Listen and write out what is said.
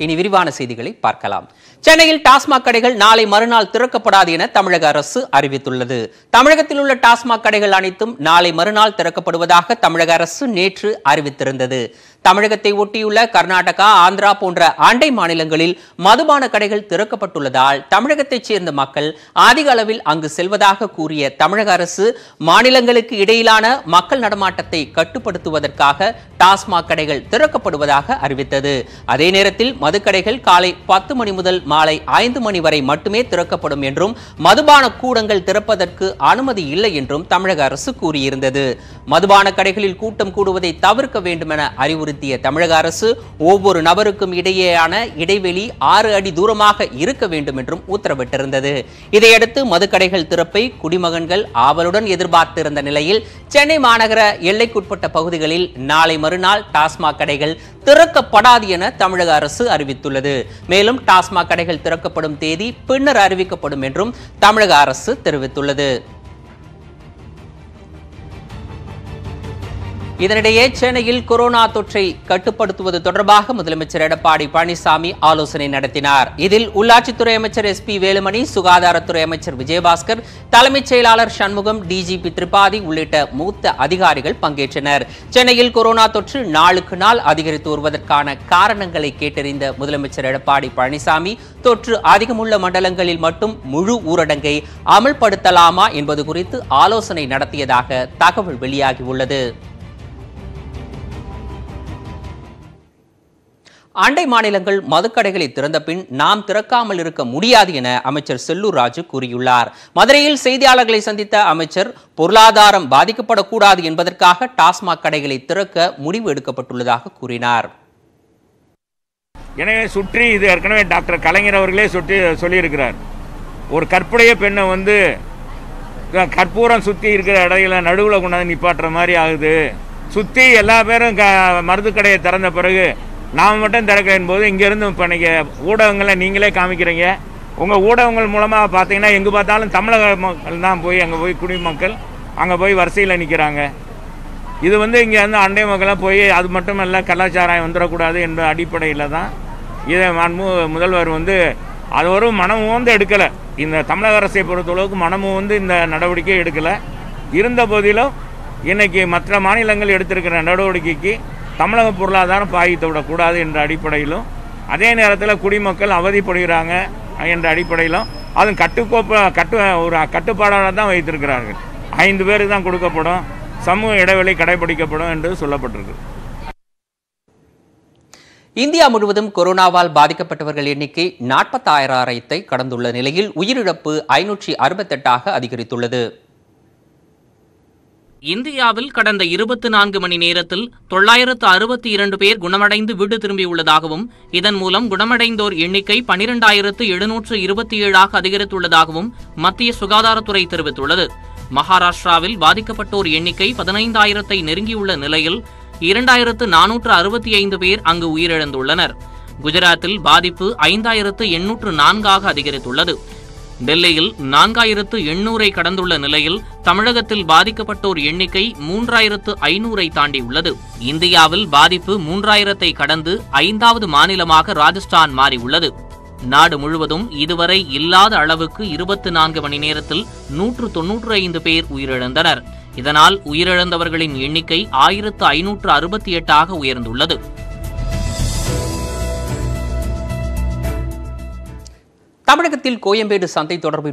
இனி விரிவான செய்திகளை பார்க்கலாம் சென்னையில் டாஸ்மாக் கடைகள் நாளை மறுநாள் திறக்கப்படாது என தமிழக அரசு அறிவித்துள்ளது தமிழகத்தில் உள்ள டாஸ்மாக் கடைகள் அனைத்தும் நாளை மறுநாள் திறக்கப்படுவதாக தமிழக அரசு நேற்று அறிவித்திருந்தது தமிழகத்தை ஒட்டியுள்ள கர்நாடகா ஆந்திரா போன்ற அண்டை மாநிலங்களில் மதுபான கடைகள் திறக்கப்பட்டுள்ளதால் தமிழகத்தைச் சேர்ந்த மக்கள் அதிக அளவில் அங்கு செல்வதாக கூறிய தமிழக அரசு மாநிலங்களுக்கு இடையிலான மக்கள் நடமாட்டத்தை கட்டுப்படுத்துவதற்காக டாஸ்மாக் கடைகள் திறக்கப்படுவதாக அறிவித்தது அதே நேரத்தில் மதுக்கடைகள் காலை பத்து மணி முதல் மாலை ஐந்து மணி வரை மட்டுமே திறக்கப்படும் என்றும் மதுபான கூடங்கள் திறப்பதற்கு அனுமதி இல்லை என்றும் தமிழக அரசு கூறியிருந்தது மதுபான கடைகளில் கூட்டம் கூடுவதை தவிர்க்க வேண்டும் என அறிவுறுத்திய தமிழக அரசு ஒவ்வொரு நபருக்கும் இடையேயான இடைவெளி ஆறு அடி தூரமாக இருக்க வேண்டும் என்றும் உத்தரவிட்டிருந்தது இதையடுத்து மதுக்கடைகள் திறப்பை குடிமகன்கள் ஆவலுடன் எதிர்பார்த்திருந்த நிலையில் சென்னை மாநகர எல்லைக்குட்பட்ட பகுதிகளில் நாளை மறுநாள் டாஸ்மாக் கடைகள் திறக்கப்படாது என தமிழக அரசு அறிவித்துள்ளது மேலும் டாஸ்மாக் கடைகள் திறக்கப்படும் தேதி பின்னர் அறிவிக்கப்படும் என்றும் தமிழக அரசு தெரிவித்துள்ளது இதனிடையே சென்னையில் கொரோனா தொற்றை கட்டுப்படுத்துவது தொடர்பாக முதலமைச்சர் எடப்பாடி பழனிசாமி ஆலோசனை நடத்தினார் இதில் உள்ளாட்சித்துறை அமைச்சர் எஸ் பி வேலுமணி சுகாதாரத்துறை அமைச்சர் விஜயபாஸ்கர் தலைமைச் செயலாளர் சண்முகம் டிஜிபி திரிபாதி உள்ளிட்ட மூத்த அதிகாரிகள் பங்கேற்றனர் சென்னையில் கொரோனா தொற்று நாளுக்கு நாள் அதிகரித்து வருவதற்கான காரணங்களை கேட்டறிந்த முதலமைச்சர் எடப்பாடி பழனிசாமி தொற்று அதிகமுள்ள மண்டலங்களில் மட்டும் முழு ஊரடங்கை அமல்படுத்தலாமா என்பது குறித்து ஆலோசனை நடத்தியதாக தகவல் வெளியாகியுள்ளது அண்டை மாநிலங்கள் மதுக்கடைகளை திறந்த பின் நாம் திறக்காமல் இருக்க முடியாது என அமைச்சர் செல்லூர் ராஜு கூறியுள்ளார் மதுரையில் செய்தியாளர்களை சந்தித்த அமைச்சர் பொருளாதாரம் பாதிக்கப்படக்கூடாது என்பதற்காக டாஸ்மாக் கடைகளை திறக்க முடிவு எடுக்கப்பட்டுள்ளதாக கூறினார் எனவே சுற்றி இது ஏற்கனவே டாக்டர் கலைஞர் அவர்களே சுற்றி சொல்லியிருக்கிறார் ஒரு கற்புடைய பெண்ணை வந்து க- கற்பூரம் சுற்றி இருக்கிற இடையில நடுவில் கொண்டாந்து நிப்பாட்டுற மாதிரி ஆகுது சுற்றி எல்லா பேரும் க மருந்து கடையை திறந்த பிறகு நாம் மட்டும் திறக்கிறேன் போது இங்கேருந்து இப்போ நீங்கள் ஊடகங்களை நீங்களே காமிக்கிறீங்க உங்கள் ஊடகங்கள் மூலமாக பார்த்தீங்கன்னா எங்கே பார்த்தாலும் தமிழக மக்கள் தான் போய் அங்கே போய் குடிமக்கள் அங்கே போய் வரிசையில் நிற்கிறாங்க இது வந்து இங்கே வந்து அண்டை மக்களாக போய் அது மட்டும் இல்லை கலாச்சாரம் வந்துடக்கூடாது என்ற அடிப்படையில் தான் இதை மன்மு முதல்வர் வந்து அது ஒரு மனம் ஊந்து எடுக்கலை இந்த தமிழக அரசை பொறுத்தளவுக்கு மனமும் வந்து இந்த நடவடிக்கை எடுக்கலை இருந்த போதிலும் இன்னைக்கு மற்ற மாநிலங்கள் எடுத்திருக்கிற நடவடிக்கைக்கு தமிழக பொருளாதாரம் பாதித்து விடக்கூடாது என்ற அடிப்படையிலும் அதே நேரத்தில் குடிமக்கள் அவதிப்படுகிறாங்க என்ற அடிப்படையிலும் அதுவும் கட்டுக்கோப்பு கட்டு ஒரு கட்டுப்பாடாக தான் வைத்திருக்கிறார்கள் ஐந்து பேருக்கு தான் கொடுக்கப்படும் சமூக இடைவெளி கடைபிடிக்கப்படும் என்று சொல்லப்பட்டிருக்கு இந்தியா முழுவதும் கொரோனாவால் பாதிக்கப்பட்டவர்கள் எண்ணிக்கை நாற்பத்தாயிரத்தை கடந்துள்ள நிலையில் உயிரிழப்பு ஐநூற்றி அறுபத்தெட்டாக அதிகரித்துள்ளது இந்தியாவில் கடந்த இருபத்தி நான்கு மணி நேரத்தில் தொள்ளாயிரத்து அறுபத்தி இரண்டு பேர் குணமடைந்து வீடு திரும்பியுள்ளதாகவும் இதன் மூலம் குணமடைந்தோர் எண்ணிக்கை பனிரெண்டாயிரத்து எழுநூற்று இருபத்தி ஏழாக அதிகரித்துள்ளதாகவும் மத்திய சுகாதாரத்துறை தெரிவித்துள்ளது மகாராஷ்டிராவில் பாதிக்கப்பட்டோர் எண்ணிக்கை பதினைந்தாயிரத்தை நெருங்கியுள்ள நிலையில் இரண்டாயிரத்து நானூற்று அறுபத்தி ஐந்து பேர் அங்கு உயிரிழந்துள்ளனர் குஜராத்தில் பாதிப்பு ஐந்தாயிரத்து எண்ணூற்று நான்காக அதிகரித்துள்ளது டெல்லியில் நான்காயிரத்து எண்ணூரை கடந்துள்ள நிலையில் தமிழகத்தில் பாதிக்கப்பட்டோர் எண்ணிக்கை மூன்றாயிரத்து ஐநூறை தாண்டியுள்ளது இந்தியாவில் பாதிப்பு மூன்றாயிரத்தை கடந்து ஐந்தாவது மாநிலமாக ராஜஸ்தான் மாறியுள்ளது நாடு முழுவதும் இதுவரை இல்லாத அளவுக்கு இருபத்தி நான்கு மணி நேரத்தில் நூற்று தொன்னூற்று ஐந்து பேர் உயிரிழந்தனர் இதனால் உயிரிழந்தவர்களின் எண்ணிக்கை ஆயிரத்து ஐநூற்று அறுபத்தி எட்டாக உயர்ந்துள்ளது தமிழகத்தில் கோயம்பேடு சந்தை தொடர்பு